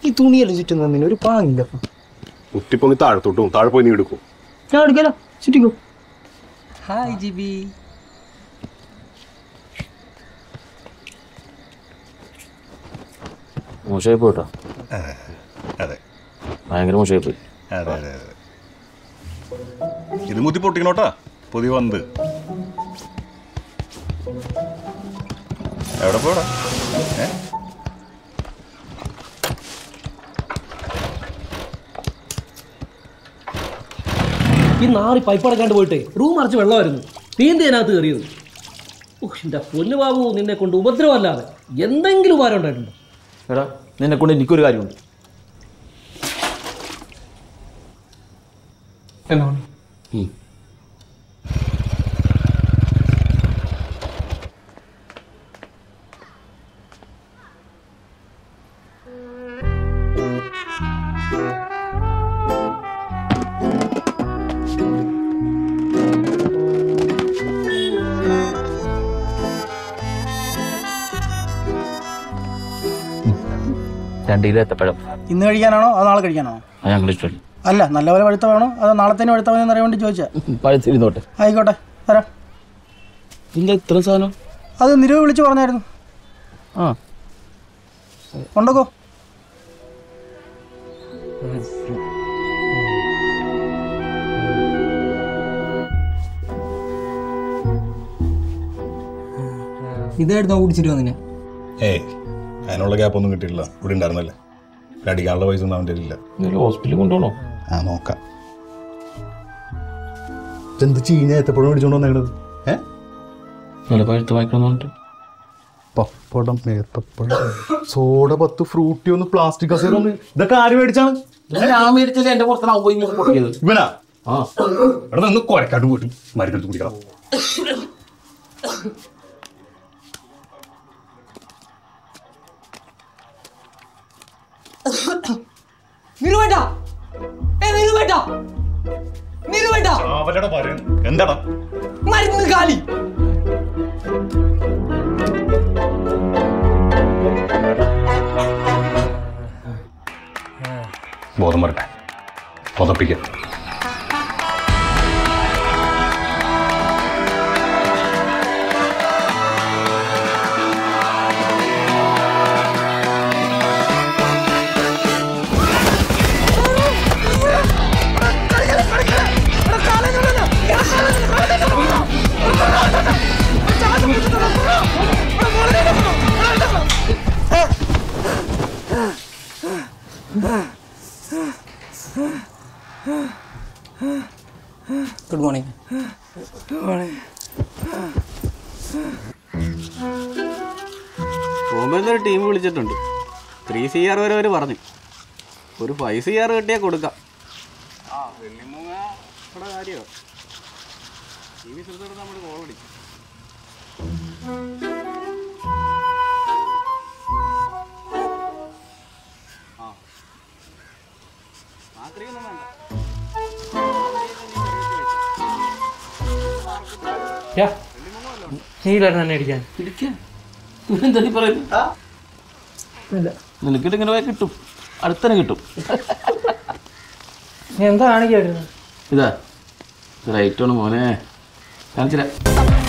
ഈ തുണിയല്ലേ ചുറ്റും തന്നിന് ഒരു പാങ്ങില്ല കുത്തിപ്പൊങ്ങി താഴത്തോട്ടും താഴെ പോയി നീ എടുക്കും ഞാൻ എടുക്കാലോ ചുറ്റിക്കോ ഹായ് ജിബി മോശമായി പോയിട്ടോ അതെ ഭയങ്കര മോശമായി പോയി അതെ അതെ അതെ ഇത് മുത്തി പൊട്ടിക്കണോട്ടാ പുതിയ വന്ന് എവിടെ പോടാ ഏ ഈ നാറി പൈപ്പ് അടക്കാണ്ട് പോയിട്ടേ റൂം അടച്ച് വെള്ളമായിരുന്നു തീന്തി അതിനകത്ത് കയറിയത് ഓ എൻ്റെ പൊന്നു ബാബു നിന്നെ കൊണ്ട് ഉപദ്രവമല്ലാതെ എന്തെങ്കിലും ഉപകാരം ഉണ്ടായിട്ടുണ്ടോ എടാ നിന്നെ കൊണ്ട് എനിക്കൊരു കാര്യമുണ്ട് എന്നാണ് രണ്ട് കിലോ എത്തപ്പഴം ഇന്ന് കഴിക്കാനാണോ അതോ നാളെ കഴിക്കാനാണോ അത് ഞങ്ങൾ ഇഷ്ടമല്ല അല്ല നല്ലപോലെ പഴുത്ത വേണോ അതോ നാളെ തന്നെ പഴുത്ത മതി അറിയാൻ വേണ്ടി ചോദിച്ചാ പഴത്തിരുന്നോട്ടെ ആയിക്കോട്ടെ തരാം ഇല്ല ഇത്ര സാധനം അത് നിരവ് വിളിച്ച് പറഞ്ഞായിരുന്നു ആ കൊണ്ടോക്കോ ഇതായിരുന്നു കുടിച്ചിട്ട് വന്നിനെ ഏയ് അതിനുള്ള ഗ്യാപ്പ് ഒന്നും കിട്ടിയിട്ടില്ല ഇവിടെ ഉണ്ടായിരുന്നല്ലേ ഇവിടെ അടിക്കാനുള്ള പൈസ ഒന്നും അവൻ്റെ ഇല്ല എന്തായാലും ഹോസ്പിറ്റലിൽ കൊണ്ടുപോകണോ ആ നോക്കാം എന്ത് ചീഞ്ഞ എത്തപ്പോഴും മേടിച്ചോണ്ട് വന്നേക്കണത് ഏ നല്ല പഴുത്ത് വായിക്കണം പറഞ്ഞിട്ട് പപ്പടം ഏത്തപ്പഴം സോഡ പത്ത് ഫ്രൂട്ടി ഒന്ന് പ്ലാസ്റ്റിക് കസേര ഒന്ന് ഇതൊക്കെ ആര് മേടിച്ചാണ് ഞാൻ മേടിച്ചത് എന്റെ പുറത്താണ് പോയി പൊട്ടിയത് ഇവനാ ആ എടാ നിന്ന് കൊരക്കാട്ട് പോയിട്ട് മരുന്നെടുത്ത് കുടിക്കണം നിരുവേണ്ട ഏ നിരുവേണ്ട നിരുവേണ്ട അവരുടെ പറയുന്നു എന്താടാ മരുന്ന് കാലി ബോധം വരട്ടെ പുതപ്പിക്കാം ഗുഡ് മോർണിംഗ് ബോംബെയിൽ ഒരു ടീം വിളിച്ചിട്ടുണ്ട് ത്രീ സി ആർ വരെ അവർ പറഞ്ഞു ഒരു ഫൈവ് സി ആർ കിട്ടിയാൽ കൊടുക്കാം ആ വെള്ളിമൂങ്ങ ഇവിടെ കാര്യമാണ് ടി വി സ്ഥലത്തോട് നമ്മൾ കോൾ അടിച്ചു ആ രാത്രിയൊന്നും വേണ്ട നീലായിട്ട് തന്നെ അടിക്കാൻ എന്താ നീ പറയുന്നത് നിനക്കിട്ട് ഇങ്ങനെ പോയാൽ കിട്ടും അടുത്തന്നെ കിട്ടും നീ എന്താ കാണിക്കായിരുന്നു ഇതാ റൈറ്റ് ആണ് മോനെ കാണിച്ചില്ല